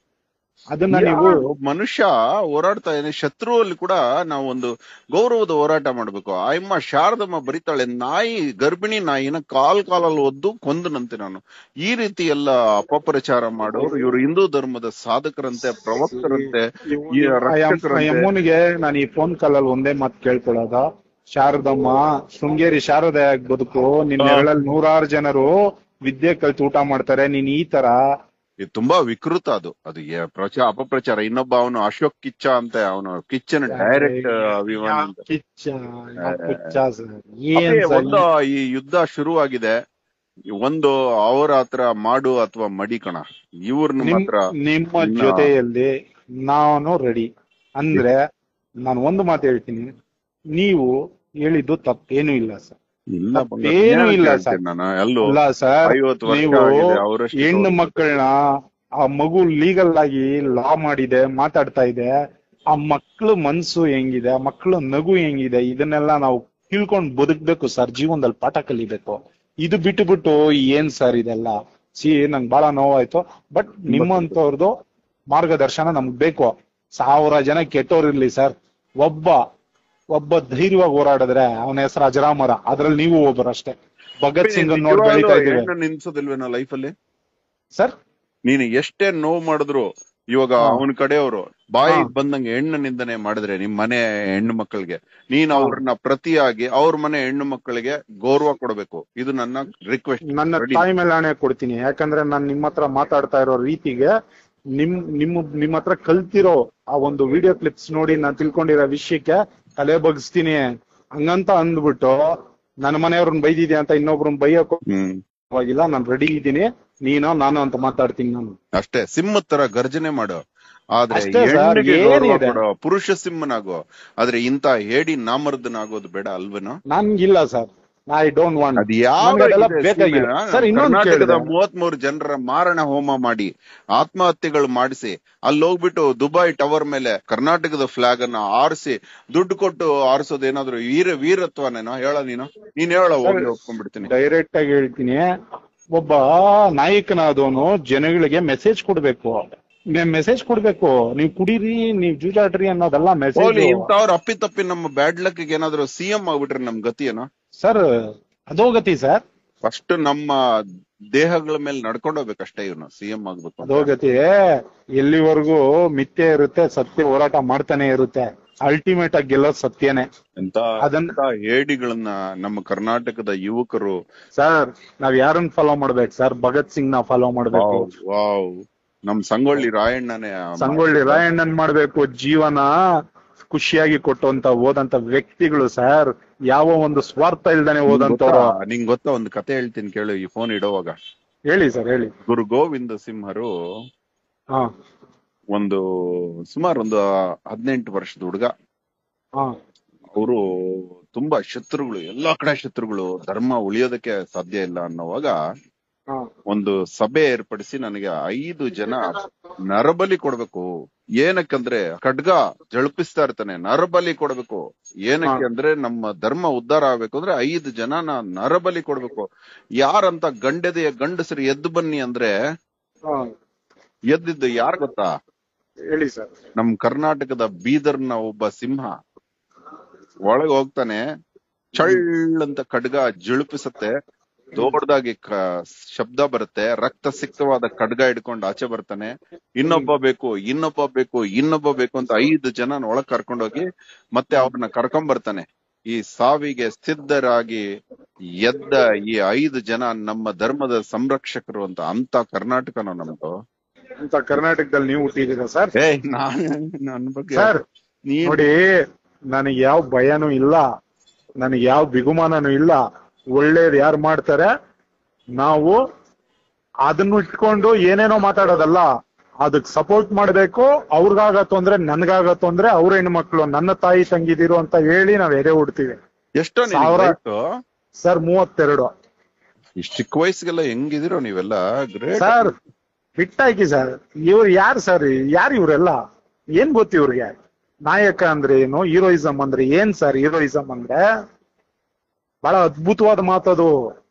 ಅದನ್ನ ನೀವು ಯಾರು ಮನುಷ್ಯ ಹೋರಾಡ್ತಾ ಇದ್ದಾನೆ ಶತ್ರುವಲ್ಲಿ ಕೂಡ ನಾವು ಒಂದು ಗೌರವದ ಹೋರಾಟ ಮಾಡ್ಬೇಕು ಆಯಮ್ಮ ಶಾರದಮ್ಮ ಬರಿತಾಳೆ ನಾಯಿ ಗರ್ಭಿಣಿ ನಾಯಿನ ಕಾಲ್ ಕಾಲಲ್ಲಿ ಒದ್ದು ಕೊಂದನಂತೆ ನಾನು ಈ ರೀತಿ ಎಲ್ಲ ಅಪಪ್ರಚಾರ ಮಾಡೋರು ಇವರು ಹಿಂದೂ ಧರ್ಮದ ಸಾಧಕರಂತೆ ಪ್ರವಕ್ತರಂತೆ ಈ ರಕ್ಷಕರಂತೆ ಯಮ್ಮನಿಗೆ ನಾನು ಈ ಫೋನ್ ಕಾಲ್ ಅಲ್ಲಿ ಒಂದೇ ಮಾತು ಕೇಳ್ಕೊಳ್ಳೋದ ಶಾರದಮ್ಮ ಶೃಂಗೇರಿ ಶಾರದೆ ಬದುಕು ನಿನ್ನ ಹಾ. ನೆರಳಲ್ಲಿ ನೂರಾರು ಜನರು ವಿದ್ಯೆ ಕಲ್ತು ಊಟ ಮಾಡ್ತಾರೆ ನೀನ್ ಈ ತರ ಇದು ತುಂಬಾ ವಿಕೃತ ಅದು ಅದು ಏ- ಪ್ರಚಾರ ಅಪಪ್ರಚಾರ ಇನ್ನೊಬ್ಬ ಅವನು ಅಶೋಕ್ ಕಿಚ್ಚ ಅಂತ ಅವನು ಕಿಚ್ಚನ ಡೈರೆಕ್ಟ್ ಅಭಿಮಾನಿ ಅಂತ ಕಿಚ್ಚ ಯಾವ ಕಿಚ್ಚ sir? ಏನ್ ಅದೇ sir ಒಂದು ಈ ಯುದ್ಧ ಶುರುವಾಗಿದೆ ಒಂದು ಅವರ ಹತ್ರ ಮಾಡು ಅಥವಾ ಮಡಿ ಕಣ ಇವ್ರನ್ನ ನಿಮ್- ಮಾತ್ರ ನಿಮ್ಮ ಇನ್ನ- ಜೊತೆಯಲ್ಲಿ ನಾನು ರೆಡಿ ಅಂದ್ರೆ ನಾನು ಒಂದು ಮಾತು ಹೇಳ್ತೀನಿ ನೀವು ಹೇಳಿದ್ದು ತಪ್ಪೇನು ಇಲ್ಲ ಸರ್ ಇಲ್ಲ ಬಂಗಾರ, ಏನೂ ಏನಂತ ಇಲ್ಲ ಹೇಳ್ತೀನಿ ಸರ್. ನಾನು ಎಲ್ಲೋ ಇಲ್ಲ ಸರ್ ಐವತ್ತು ವರ್ಷ ನೀವು ಆಗಿದೆ, ಅವರಷ್ಟು ಹೆಣ್ಣು ತೋರ್ಸ್ಬೇಕು. ಮಕ್ಕಳನ್ನ ಆ ಮಗು ಲೀಗಲ್ ಆಗಿ ಲಾ ಮಾಡಿದೆ ಮಾತಾಡ್ತಾ ಇದೆ ಆ ಮಕ್ಳು ಮನ್ಸು ಹೆಂಗಿದೆ ಆ ಮಕ್ಳು ನಗು ಹೆಂಗಿದೆ ಇದನ್ನೆಲ್ಲ ನಾವು ತಿಳ್ಕೊಂಡ್ ಬದುಕ್ಬೇಕು ಸರ್ ಜೀವನದಲ್ಲಿ ಪಾಠ ಕಲಿಬೇಕು ಇದು ಬಿಟ್ಟು ಬಿಟ್ಟು ಏನ್ ಸರ್ ಇದೆಲ್ಲ ಸಿ ನಂಗೆ ಬಹಳ ನೋವಾಯ್ತು ಬಟ್ ನಿಮ್ಮಂತವ್ರದ್ದು ಮಾರ್ಗದರ್ಶನ ನಮ್ಗ್ ಬೇಕು ಸಾವಿರ ಜನ ಕೆಟ್ಟೋರಿರ್ಲಿ ಸರ್ ಒಬ್ಬ ಒಬ್ಬ ಧೈರ್ಯವಾಗಿ ಹೋರಾಡಿದ್ರೆ ಅವನ ಹೆಸರು ಅಜರಾಮರ ಅದ್ರಲ್ಲಿ ನೀವು ಒಬ್ಬರು ಅಷ್ಟೇ ಭಗತ್ ಸಿಂಗ್ ನೋಡಿ ನಿಜವಾಗ್ಲೂ ಬೆಳೀತಾ ಇದೀವಿ ಹೆಣ್ಣು ನಿಲ್ಸೋದಿಲ್ವೇನೋ ಲೈಫಲ್ಲಿ ಸರ್ ನೀನು ಎಷ್ಟೇ ನೋವು ಮಾಡಿದ್ರು ಇವಾಗ ಹಾ. ಅವನ ಕಡೆಯವರು ಬಾಯಿ ಹಾ. ಬಂದಂಗೆ ಹೆಣ್ಣು ನಿಂದನೆ ಮಾಡಿದ್ರೆ ನಿಮ್ ಮನೆ ಹೆಣ್ಣು ಮಕ್ಕಳಿಗೆ ನೀನ್ ಹಾ. ಅವ್ರನ್ನ ಪ್ರತಿಯಾಗಿ ಅವ್ರ ಮನೆ ಹೆಣ್ಣು ಮಕ್ಕಳಿಗೆ ಗೌರವ ಕೊಡಬೇಕು ಇದು ನನ್ನ ರಿಕ್ವೆಸ್ಟ್ ನನ್ನ Ready. ತಾಯಿ ಮೇಲೆ ಹಣೆ ಕೊಡ್ತೀನಿ ಯಾಕಂದ್ರೆ ನಾನು ನಿಮ್ಮ ಹತ್ರ ಮಾತಾಡ್ತಾ ಇರೋ ರೀತಿಗೆ ನಿಮ್ ನಿಮ್ಮ ನಿಮ್ಮ ಹತ್ರ ಕಲ್ತಿರೋ ಆ ಒಂದು ವಿಡಿಯೋ ಕ್ಲಿಪ್ಸ್ ನೋಡಿ ನಾನು ತಿಳ್ಕೊಂಡಿರೋ ವಿಷಯಕ್ಕೆ ತಲೆ ಬಗ್ಸ್ತೀನಿ ಹಂಗಂತ ಅಂದ್ಬಿಟ್ಟು ನನ್ನ ಮನೆಯವ್ರನ್ನ ಬೈದಿದೆ ಅಂತ ಇನ್ನೊಬ್ರನ್ನ ಬೈಯಕ್ ಹ್ಮ್ ಹೋಗಿಲ್ಲ ನಾನು ರೆಡಿ ಇದ್ದೀನಿ ನೀನೋ ನಾನು ಅಂತ ಮಾತಾಡ್ತೀನಿ ನಾನು ಅಷ್ಟೇ ಸಿಂಹದ ತರ ಗರ್ಜನೆ ಮಾಡು ಆದ್ರೆ ಅಷ್ಟೇ sir, ಹೆಣ್ಣಿಗೆ ಗೌರವ ಏನಿದೆ? ಕೊಡು ಪುರುಷ ಸಿಂಹನಾಗು ಆದ್ರೆ ಇಂತ ಹೇಡಿ ನಾಮರ್ದನಾಗೋದು ಬೇಡ ಅಲ್ವೇನೋ ನನ್ಗಿಲ್ಲ ಸರ್ ಐ ಡೋಂಟ್ ವಾಂಟ್ ಅದ್ ಯಾವ ನನ್ಗೆ ಅದೆಲ್ಲ ಬೇಕಾಗಿಲ್ಲ. ಸರ್, ಇನ್ನೊಂದ್ ಕರ್ನಾಟಕದ ಕೇಳಿದೆ. ಮೂವತ್ ಮೂರು ಜನರ ಮಾರಣ ಹೋಮ ಮಾಡಿ ಆತ್ಮಹತ್ಯೆಗಳು ಮಾಡಿಸಿ ಅಲ್ಲಿ ಹೋಗ್ಬಿಟ್ಟು ದುಬೈ ಟವರ್ ಮೇಲೆ ಕರ್ನಾಟಕದ ಫ್ಲಾಗ್ ಅನ್ನ ಆರಿಸಿ ದುಡ್ಡು ಕೊಟ್ಟು ಆರಿಸೋದು ಏನಾದ್ರು ವೀರ ವೀರತ್ವನೇನೋ ಹೇಳ ನೀನು ನೀನ್ ಹೇಳ ಹೋಗಿ ಒಪ್ಕೊಂಡ್ಬಿಡ್ತೀನಿ ಡೈರೆಕ್ಟ್ ಆಗಿ ಹೇಳ್ತೀನಿ ಒಬ್ಬ ನಾಯಕನಾದವನು ಜನಗಳಿಗೆ ಮೆಸೇಜ್ ಕೊಡ್ಬೇಕು ಮೆಸೇಜ್ ಕೊಡ್ಬೇಕು ನೀವ್ ಕುಡೀರಿ ನೀವ್ ಜೂಜಾಡ್ರಿ ಅನ್ನೋದೆಲ್ಲ ಮೆಸೇಜ್ ಹೋಗ್ಲಿ ಇಂಥವ್ರು ಅಪ್ಪಿ ತಪ್ಪಿ ನಮ್ಮ ಬ್ಯಾಡ್ ಲಕ್ ಏನಾದ್ರು ಸಿಎಂ ಆಗ್ಬಿಟ್ರೆ ನಮ್ ಗತಿ ಏನೋ ಸರ್ ಅಧೋಗತಿ ಸರ್ ಫಸ್ಟ್ ನಮ್ಮ ದೇಹಗಳ ಮೇಲೆ ನಡ್ಕೊಂಡು ಹೋಗ್ಬೇಕಷ್ಟೇ ಇವನು ಸಿಎಂ ಆಗ್ಬೇಕು ಅಂತ. ಅಧೋಗತಿ ಎಲ್ಲಿವರೆಗೂ ಮಿಥ್ಯೆ ಇರುತ್ತೆ ಸತ್ಯ ಹೋರಾಟ ಮಾಡ್ತಾನೆ ಇರುತ್ತೆ ಅಲ್ಟಿಮೇಟ್ ಆಗಿ ಗೆಲ್ಲೋದು ಸತ್ಯನೇ ಎಂತ ಅದನ್ನ- ಎಂತ ಹೇಡಿಗಳನ್ನ ನಮ್ಮ ಕರ್ನಾಟಕದ ಯುವಕರು ಸರ್ ನಾವ್ ಯಾರನ್ನ ಫಾಲೋ ಮಾಡ್ಬೇಕು ಸರ್ ಭಗತ್ ಸಿಂಗ್ ನ ಫಾಲೋ ಮಾಡ್ಬೇಕು ವಾವ್, ವಾವ್ ನಮ್ ಸಂಗೊಳ್ಳಿ ರಾಯಣ್ಣನೇ ಸಂಗೊಳ್ಳಿ ರಾಯಣ್ಣನ್ ಮಾಡ್ಬೇಕು ಜೀವನ ಖುಷಿಯಾಗಿ ಕೊಟ್ಟಂತ ಓದಂತ ವ್ಯಕ್ತಿಗಳು ಸರ್ ಯಾವ ಒಂದು ಸ್ವಾರ್ಥ ಇಲ್ದಾನೆ ನಿಂಗ್ ಓದಂತವ್ರು ಗೊತ್ತಾ- ನಿಂಗ್ ಗೊತ್ತಾ ಒಂದು ಕತೆ ಹೇಳ್ತೀನಿ ಕೇಳು ಈ ಫೋನ್ ಇಡೋವಾಗ ಹೇಳಿ ಸರ್ ಹೇಳಿ ಗುರು ಗೋವಿಂದ ಸಿಂಹರು ಹಾ ಒಂದು ಸುಮಾರು ಒಂದು ಹದಿನೆಂಟು ವರ್ಷದ ಹುಡುಗ ಹಾ ಅವರು ತುಂಬಾ ಶತ್ರುಗಳು ಎಲ್ಲಾ ಕಡೆ ಶತ್ರುಗಳು ಧರ್ಮ ಉಳಿಯೋದಕ್ಕೆ ಸಾಧ್ಯ ಇಲ್ಲ ಅನ್ನೋವಾಗ ಹಾ ಒಂದು ಸಭೆ ಏರ್ಪಡಿಸಿ ನನಗೆ ಐದು ಜನ ನರಬಲಿ ಕೊಡ್ಬೇಕು ಏನಕ್ಕಂದ್ರೆ ಖಡ್ಗ ಜಳಪಿಸ್ತಾ ಇರ್ತಾನೆ ನರಬಲಿ ಕೊಡ್ಬೇಕು ಏನಕ್ಕೆ ಹಾ. ಅಂದ್ರೆ ನಮ್ಮ ಧರ್ಮ ಉದ್ಧಾರ ಆಗ್ಬೇಕು ಅಂದ್ರೆ ಐದು ಜನನ ನರಬಲಿ ಕೊಡ್ಬೇಕು ಯಾರಂತ ಗಂಡೆದೆಯ ಗಂಡಸರು ಎದ್ದು ಬನ್ನಿ ಅಂದ್ರೆ ಹಾ ಎದ್ದಿದ್ದು ಯಾರ್ ಗೊತ್ತಾ ಹೇಳಿ ಸರ್ ನಮ್ ಕರ್ನಾಟಕದ ಬೀದರ್ನ ಒಬ್ಬ ಸಿಂಹ ಒಳಗ್ ಹೋಗ್ತಾನೆ ಚಳ್ ಅಂತ ಖಡ್ಗ ಜುಳುಪಿಸತ್ತೆ ದೊಡ್ಡದಾಗಿ ಕ- ಶಬ್ದ ಬರುತ್ತೆ ರಕ್ತ ಸಿಕ್ತವಾದ ಖಡ್ಗ ಹಿಡ್ಕೊಂಡು ಆಚೆ ಬರ್ತಾನೆ ಇನ್ನೊಬ್ಬ ಬೇಕು ಇನ್ನೊಬ್ಬ ಬೇಕು ಇನ್ನೊಬ್ಬ ಬೇಕು ಅಂತ ಐದು ಜನ ಒಳಗ್ ಕರ್ಕೊಂಡೋಗಿ ಮತ್ತೆ ಅವ್ರನ್ನ ಕರ್ಕೊಂಡ್ ಬರ್ತಾನೆ ಈ ಸಾವಿಗೆ ಸಿದ್ಧರಾಗಿ ಎದ್ದ ಈ ಐದು ಜನ ನಮ್ಮ ಧರ್ಮದ ಸಂರಕ್ಷಕರು ಅಂತ ಅಂತ ಕರ್ನಾಟಕನ ನಮ್ದು ಅಂತ ಕರ್ನಾಟಕದಲ್ಲಿ ನೀವು ಹುಟ್ಟಿದೀರ ಸರ್ ಏ ನಾನ್ ನನ್ ಬಗ್ಗೆ ಸರ್ ನೀನ್ ನೋಡಿ ನನಗೆ ಯಾವ ಭಯನೂ ಇಲ್ಲ ನನಗೆ ಯಾವ ಬಿಗುಮಾನನೂ ಇಲ್ಲ ಒಳ್ಳೇದ್ ಯಾರು ಮಾಡ್ತಾರೆ ನಾವು ಅದನ್ನು ಇಟ್ಕೊಂಡು ಏನೇನೋ ಮಾತಾಡೋದಲ್ಲ ಅದಕ್ ಸಪೋರ್ಟ್ ಮಾಡ್ಬೇಕು ಅವ್ರಿಗಾಗ ತೊಂದ್ರೆ ನನ್ಗಾಗ ತೊಂದ್ರೆ ಅವ್ರ ಹೆಣ್ಮಕ್ಳು ನನ್ನ ತಾಯಿ ತಂಗಿದಿರು ಅಂತ ಹೇಳಿ ನಾವ್ ಎದೆ ಹುಡ್ತೀವಿ ಎಷ್ಟೋ ನಿನಗೆ ಸಾವಿರ- ವಯಸ್ಸು? ಸರ್ ಮೂವತ್ತೆರಡು ಇಷ್ಟ್ ಚಿಕ್ಕ ವಯಸ್ಸಿಗೆಲ್ಲ ಹೆಂಗಿದಿರೋ ನೀವೆಲ್ಲ ಗ್ರೇಟ್ ಸರ್ ಬಿಟ್ಟಾಕಿ ಸರ್ ಇವ್ರು ಯಾರು ಸರ್ ಯಾರು ಇವ್ರೆಲ್ಲ ಏನ್ ಗೊತ್ತು ಇವ್ರಿಗೆ ನಾಯಕ ಅಂದ್ರೆ ಏನು ಹೀರೋಯಿಸಂ ಅಂದ್ರೆ ಏನ್ ಸರ್ ಹೀರೋಯಿಸಂ ಅಂದ್ರೆ ಬಹಳ ಅದ್ಭುತವಾದ ಮಾತದು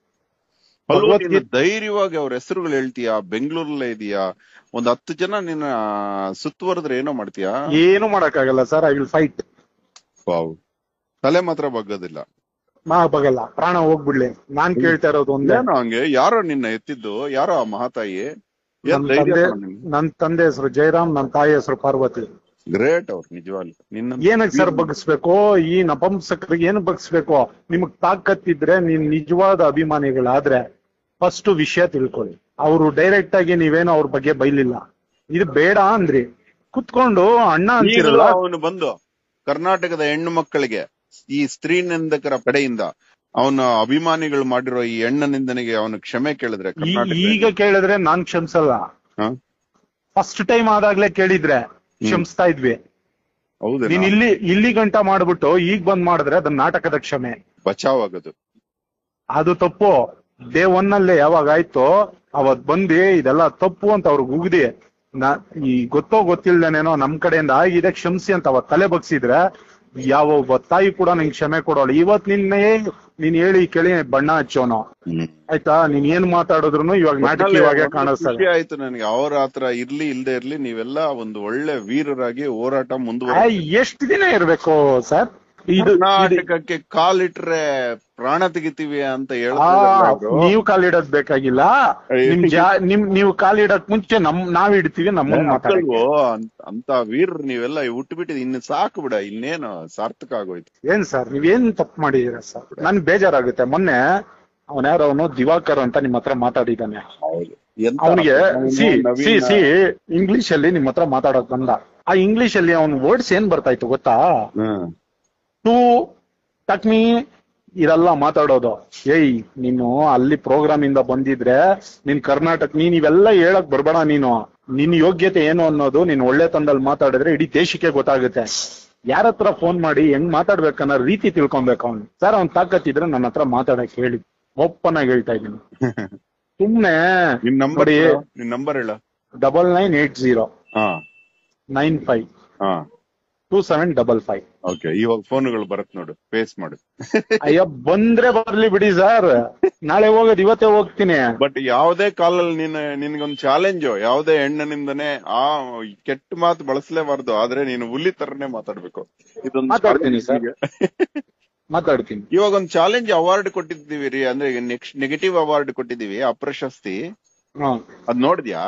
ಭಗವದ್ಗೀತೆ ಧೈರ್ಯವಾಗಿ ಅವ್ರ ಹೆಸರುಗಳು ಹೇಳ್ತೀಯಾ ಬೆಂಗಳೂರಲ್ಲೇ ಇದೀಯಾ ಒಂದ್ ಹತ್ತು ಜನ ನಿನ್ನ ಸುತ್ತುವರೆದ್ರೆ ಏನೋ ಮಾಡ್ತೀಯಾ ಏನು ಮಾಡಕ್ಕಾಗಲ್ಲ sir I will fight wow ತಲೆ ಮಾತ್ರ ಬಗ್ಗೋದಿಲ್ಲ ನಾ ಬಗಲ್ಲ ಪ್ರಾಣ ಹೋಗ್ಬಿಡ್ಲಿ ನಾನ್ ಕೇಳ್ತಾ ಇರೋದು ಒಂದೇ ಏನೋ ಹಂಗೆ ಯಾರೋ ನಿನ್ನ ಎತ್ತಿದ್ದು ಯಾರೋ ಆ ಮಹಾತಾಯಿ ಏನ್ ನನ್ ಧೈರ್ಯ ತಂದೆ ನನ್ ತಂದೆ ಹೆಸರು ಜಯರಾಮ್ ನನ್ ತಾಯಿ ಹೆಸರು ಪಾರ್ವತಿ ಗ್ರೇಟ್ ಅವ್ರು ನಿಜವಾಗ್ಲು ನಿನ್ನ ಏನಕ್ಕೆ ಸರ್ ಬಗ್ಸ್ಬೇಕು ಈ ನಪಂಸಕರಿಗೆ ಏನು ಬಗ್ಸ್ಬೇಕು ನಿಮಗ್ ತಾಕತ್ತಿದ್ರೆ ನೀನ್ ನಿಜವಾದ ಅಭಿಮಾನಿಗಳಾದ್ರೆ ಫಸ್ಟ್ ವಿಷಯ ತಿಳ್ಕೊಳ್ಳಿ ಅವರು ಡೈರೆಕ್ಟ್ ಆಗಿ ನೀವೇನೋ ಅವ್ರ ಬಗ್ಗೆ ಬೈಲಿಲ್ಲ ಇದು ಬೇಡ ಅಂದ್ರಿ ಕುತ್ಕೊಂಡು ಅಣ್ಣ ಅಂತಿರಲ್ಲ ಅವನು ಬಂದು ಕರ್ನಾಟಕದ ಹೆಣ್ಣು ಮಕ್ಕಳಿಗೆ ಈ ಸ್ತ್ರೀ ನಿಂದಕರ ಕಡೆಯಿಂದ ಅವನ ಅಭಿಮಾನಿಗಳು ಮಾಡಿರೋ ಈ ಹೆಣ್ಣು ನಿಂದನೆಗೆ ಅವನು ಕ್ಷಮೆ ಕೇಳಿದ್ರೆ ಈ- ಕರ್ನಾಟಕ ಈಗ ಕೇಳಿದ್ರೆ ನಾನ್ ಕ್ಷಮಿಸಲ್ಲ ಹಾ? ಫಸ್ಟ್ ಟೈಮ್ ಆದಾಗ್ಲೇ ಕೇಳಿದ್ರೆ ಕ್ಷಮಿಸ್ತಾ ಇದ್ವಿ ಹೌದೇನೋ? ನೀನ್ ಇಲ್ಲಿ ಇಲ್ಲಿ ಗಂಟ ಮಾಡ್ಬಿಟ್ಟು ಈಗ ಬಂದ್ ಮಾಡಿದ್ರೆ ಅದು ನಾಟಕದ ಕ್ಷಮೆ ಬಚಾವ್ ಆಗೋದು ಅದು ತಪ್ಪು ಡೇ ಒನ್ ಅಲ್ಲೇ ಯಾವಾಗ ಆಯ್ತು ಅವತ್ ಬಂದಿ ಇದೆಲ್ಲ ತಪ್ಪು ಅಂತ ಅವ್ರಿಗೆ ಉಗ್ದಿ ನಾ ಈ ಗೊತ್ತೋ ಗೊತ್ತಿಲ್ದೇನೇನೋ ನಮ್ ಕಡೆಯಿಂದ ಆಗಿದೆ ಕ್ಷಮಿಸಿ ಅಂತ ಅವತ್ ತಲೆ ಬಗ್ಸಿದ್ರೆ ಯಾವ ಒಬ್ಬ ತಾಯಿ ಕೂಡ ನಿಂಗೆ ಕ್ಷಮೆ ಕೊಡೋಲ್ಲ ಇವತ್ ನಿನ್ನೆ ನೀನ್ ಹೇಳಿ ಕೇಳಿ ಬಣ್ಣ ಹಚ್ಚೋನು ಆಯ್ತಾ ನೀನ್ ಏನ್ ಮಾತಾಡಿದ್ರು ಇವಾಗ ನಾಟಕೀಯವಾಗೇ ಒಂದು ಕಾಣಿಸ್ತದೆ ಖುಷಿ ಆಯ್ತು ನನಗೆ ಅವ್ರ ಹತ್ರ ಇರ್ಲಿ ಇಲ್ದೇ ಇರ್ಲಿ ನೀವೆಲ್ಲ ಒಂದು ಒಳ್ಳೆ ವೀರರಾಗಿ ಹೋರಾಟ ಮುಂದುವರೆ ಆ, ಎಷ್ಟ್ ದಿನ ಇರ್ಬೇಕು ಸರ್ ಇದು ಇದು- ಕರ್ನಾಟಕಕ್ಕೆ ಕಾಲಿಟ್ರೆ ಪ್ರಾಣ ತೆಗಿತೀವಿ ಅಂತ ಆ, ಹೇಳ್ತಿದಾರಲ್ಲ ಅವ್ರು. ನೀವು ಕಾಲಿಡೋದ್ ಬೇಕಾಗಿಲ್ಲ ನಿಮ್ ಜಾ ನಿಮ್ ನೀವು ಕಾಲಿಡಕ್ ಮುಂಚೆ ನಮ್ ನಾವ್ ಇಡ್ತೀವಿ ನಮ್ಮನ್ನ ಮಾತಾಡಿ ಅಲ್ವೋ ಅಂತ- ಅಂತ ವೀರರು ನೀವೆಲ್ಲ ಹುಟ್ಟುಬಿಟ್ಟಿದ್ ಇನ್ನು ಸಾಕು ಬಿಡ ಇನ್ನೇನು ಸಾರ್ಥಕ ಆಗೋಯ್ತು ಏನ್ ಸರ್ ನೀವೇನ್ ತಪ್ಪು ಮಾಡಿದೀರ ಸರ್ ನನ್ ಬೇಜಾರಾಗುತ್ತೆ ಮೊನ್ನೆ ಅವನ ಯಾರೋ ಅವನು ದಿವಾಕರ್ ಅಂತ ನಿಮ್ ಹತ್ರ ಮಾತಾಡಿದ್ದಾನೆ ಎಂತ ಅವನಿಗೆ ಅವ್ನು ಸಿ ನವೀನ- ಸಿ ಸಿ ಇಂಗ್ಲಿಷ್ ಅಲ್ಲಿ ನಿಮ್ ಹತ್ರ ಮಾತಾಡಕ್ ಬಂದ ಆ ಇಂಗ್ಲಿಷ್ ಅಲ್ಲಿ ಅವ್ನ ವರ್ಡ್ಸ್ ಏನ್ ಬರ್ತಾಯ್ತು ಗೊತ್ತಾ ಹ್ಮ್. ಟು ಟಕ್ಮಿ ಇದೆಲ್ಲ ಮಾತಾಡೋದು ಏಯ್ ನೀನು ಅಲ್ಲಿ ಪ್ರೋಗ್ರಾಮ್ ಇಂದ ಬಂದಿದ್ರೆ ನೀನ್ ಕರ್ನಾಟಕ ನೀನ್ ಇವೆಲ್ಲ ಹೇಳಕ್ ಬರ್ಬೇಡ ನೀನು ನಿನ್ ಯೋಗ್ಯತೆ ಏನು ಅನ್ನೋದು ನೀನ್ ಒಳ್ಳೆ ತಂದಲ್ಲಿ ಮಾತಾಡಿದ್ರೆ ಇಡೀ ದೇಶಕ್ಕೆ ಗೊತ್ತಾಗುತ್ತೆ ಯಾರ ಹತ್ರ ಫೋನ್ ಮಾಡಿ ಹೆಂಗ್ ಮಾತಾಡ್ಬೇಕನ್ನೋ ರೀತಿ ತಿಳ್ಕೊಬೇಕು ಅವ್ನು ಸರ್ ಅವ್ನ್ ತಾಕತ್ತಿದ್ರೆ ನನ್ನ ಹತ್ರ ಮಾತಾಡಕ್ ಹೇಳಿ ಓಪನ್ ಆಗಿ ಹೇಳ್ತಾ ಇದ್ದೀನಿ ಸುಮ್ನೆ ನಿನ್ ನಂಬರ್ ನೋಡಿ ನಿನ್ ನಂಬರ್ ಹೇಳ ಡಬಲ್ ನೈನ್ ಏಟ್ ಜೀರೋ ಹಾ ನೈನ್ ಫೈವ್ ಹಾ two seven double five okay ಇವಾಗ ಫೋನ್ಗಳು ಬರತ್ ನೋಡು ಫೇಸ್ ಮಾಡು ಅಯ್ಯ ಬಂದ್ರೆ ಬರ್ಲಿ ಬಿಡಿ ಸರ್ ನಾಳೆ ಹೋಗೋದು ಇವತ್ತೇ ಹೋಗ್ತೀನಿ ಬಟ್ ಯಾವ್ದೇ ಕಾಲಲ್ಲಿ ನೀನ್ ನಿನ್ಗೊಂದ್ ಚಾಲೆಂಜ್ ಯಾವ್ದೇ ಹೆಣ್ಣನಿಂದನೇ ಆ ಕೆಟ್ಟ ಮಾತು ಬಳಸಲೇಬಾರ್ದು ಆದ್ರೆ ನೀನು ಹುಲಿ ತರನೇ ಮಾತಾಡ್ಬೇಕು ಇದೊಂದು ಮಾತಾಡ್ತೀನಿ challenge ಸರ್. ನಿನ್ಗೆ. ಮಾತಾಡ್ತೀನಿ ಇವಾಗ ಒಂದು ಚಾಲೆಂಜ್ ಅವಾರ್ಡ್ ಕೊಟ್ಟಿದ್ದೀವಿ ರೀ ಅಂದ್ರೆ ನೆಕ್ಸ್ಟ್ ನೆಗೆಟಿವ್ ಅವಾರ್ಡ್ ಕೊಟ್ಟಿದೀವಿ ಅಪ್ರಶಸ್ತಿ ಹಾ ಅದ್ ನೋಡಿದ್ಯಾ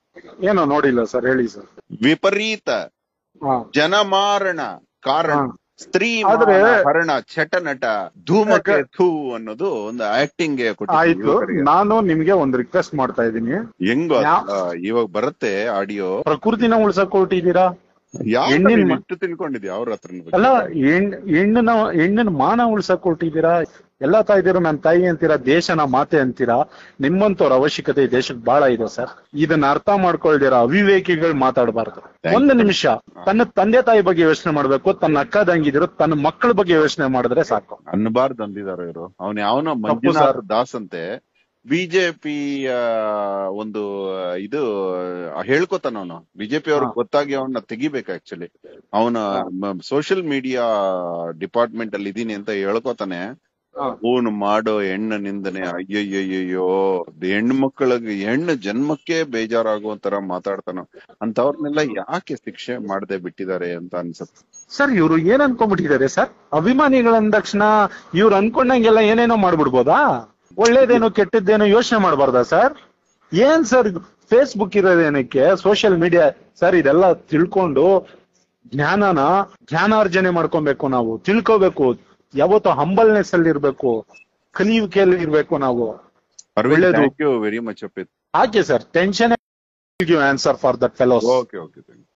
ಏನೋ ನೋಡಿಲ್ಲ ಸರ್ ಹೇಳಿ ಸರ್ ವಿಪರೀತ ಹಾ ಜನಮಾರಣ ಕಾರಣ ಹಾ. ಸ್ತ್ರೀ ಆದ್ರೆ- ಮಾನ, ಹರಣ ಚಟನಟ ಧೂಮಕೇತು ಅನ್ನೋದು ಒಂದು ಆಕ್ಟಿಂಗ್ ಗೆ ಕೊಟ್ಟಿದ್ದೀವಿ ಆಯ್ತು ಯುವಕರಿಗೆ. ನಾನು ನಿಮ್ಗೆ ಒಂದ್ ರಿಕ್ವೆಸ್ಟ್ ಮಾಡ್ತಾ ಇದ್ದೀನಿ ಹೆಂಗೋ ಯಾ- ಆ, ಇವಾಗ ಬರುತ್ತೆ ಆಡಿಯೋ ಪ್ರಕೃತಿನ ಉಳ್ಸಕ್ ಹೊರಟಿದ್ದೀರಾ ಯಾವ ಹೆಣ್ಣಿನ್ ಮ- ಇಷ್ಟು ತಿಳ್ಕೊಂಡಿದ್ಯಾ ಅವ್ರ ಹತ್ರ ಅಲ್ಲ ಹೆಣ್ ಹೆಣ್ಣನ ಹೆಣ್ಣನ ಮಾನ ಉಳ್ಸಕ್ ಹೊರಟಿದ್ದೀರಾ ಎಲ್ಲಾ ತಾಯ್ದಿರು ನನ್ ತಾಯಿ ಅಂತೀರಾ ದೇಶನ ಮಾತೆ ಅಂತೀರಾ ನಿಮ್ಮಂತವ್ರ ಅವಶ್ಯಕತೆ ಈ ದೇಶಕ್ಕೆ ಬಹಳ ಇದೆ ಸರ್ ಇದನ್ನ ಅರ್ಥ ಮಾಡ್ಕೊಳ್ದಿರ ಅವಿವೇಕಿಗಳು ಮಾತಾಡಬಾರ್ದು Thank ಒಂದು ನಿಮಿಷ ತನ್ನ ತಂದೆ ತಾಯಿ ಬಗ್ಗೆ ಯೋಚನೆ ಮಾಡ್ಬೇಕು ತನ್ನ ಅಕ್ಕ ತಂಗಿದಿರು ತನ್ನ ಮಕ್ಕಳ ಬಗ್ಗೆ ಯೋಚನೆ ಮಾಡಿದ್ರೆ ಸಾಕು ಅನ್ಬಾರ್ದು ಅಂದಿದಾರೆ ಇವರು ಅವನ್ ಯಾವನೋ ತಪ್ಪು ಮಂಜುನಾಥ್ ಸರ್. ದಾಸ್ ಅಂತೆ ಬಿಜೆಪಿ ಒಂದು ಇದು ಹೇಳ್ಕೊತಾನ ಅವನು ಬಿಜೆಪಿ ಅವ್ರಿಗೆ ಹಾ. ಗೊತ್ತಾಗಿ ಅವನ್ನ ತೆಗಿಬೇಕು ಆಕ್ಚುಲಿ ಅವನ ಸೋಷಿಯಲ್ ಮೀಡಿಯಾ ಡಿಪಾರ್ಟ್ಮೆಂಟ್ ಅಲ್ಲಿ ಇದೀನಿ ಅಂತ ಹೇಳ್ಕೊತಾನೆ ಹಾ. ಅವನು ಮಾಡೋ ಹೆಣ್ಣು ನಿಂದನೆ ಅಯ್ಯಯ್ಯಯ್ಯೋ ಹೆಣ್ಣು ಮಕ್ಕಳಿಗೆ ಹೆಣ್ಣು ಜನ್ಮಕ್ಕೆ ಬೇಜಾರಾಗುವ ತರ ಮಾತಾಡ್ತಾನ ಅಂತವ್ರನ್ನೆಲ್ಲ ಯಾಕೆ ಶಿಕ್ಷೆ ಮಾಡದೆ ಬಿಟ್ಟಿದ್ದಾರೆ ಅಂತ ಅನ್ಸುತ್ತೆ ಸರ್ ಇವ್ರು ಏನ್ ಅನ್ಕೊಂಡ್ಬಿಟ್ಟಿದ್ದಾರೆ ಸರ್ ಅಭಿಮಾನಿಗಳ ತಕ್ಷಣ ಇವ್ರು ಅನ್ಕೊಂಡಂಗೆಲ್ಲ ಏನೇನೋ ಮಾಡ್ಬಿಡ್ಬೋದಾ ಒಳ್ಳೇದೇನೋ ಕೆಟ್ಟದ್ದೇನೋ ಯೋಚನೆ ಮಾಡಬಾರ್ದಾ ಸರ್ ಏನ್ ಸರ್ ಫೇಸ್ಬುಕ್ ಇರೋದೇನಕ್ಕೆ ಸೋಷಿಯಲ್ ಮೀಡಿಯಾ ಸರ್ ಇದೆಲ್ಲ ತಿಳ್ಕೊಂಡು ಜ್ಞಾನನ ಜ್ಞಾನಾರ್ಜನೆ ಮಾಡ್ಕೊಬೇಕು ನಾವು ತಿಳ್ಕೋಬೇಕು ಯಾವತ್ತೂ ಹಂಬಲ್ನೆಸ್ ಅಲ್ಲಿ ಇರ್ಬೇಕು ಕಲಿಯುವಿಕೆಯಲ್ಲಿ ಇರ್ಬೇಕು ನಾವು ಅರವಿಂದ್ ಒಳ್ಳೇದು. ಥ್ಯಾಂಕ್ ಯು ವೆರಿ ಮಚ್ ಅಪಿತ್ ಹಾಗೆ sir tension answer for that fellows okay okay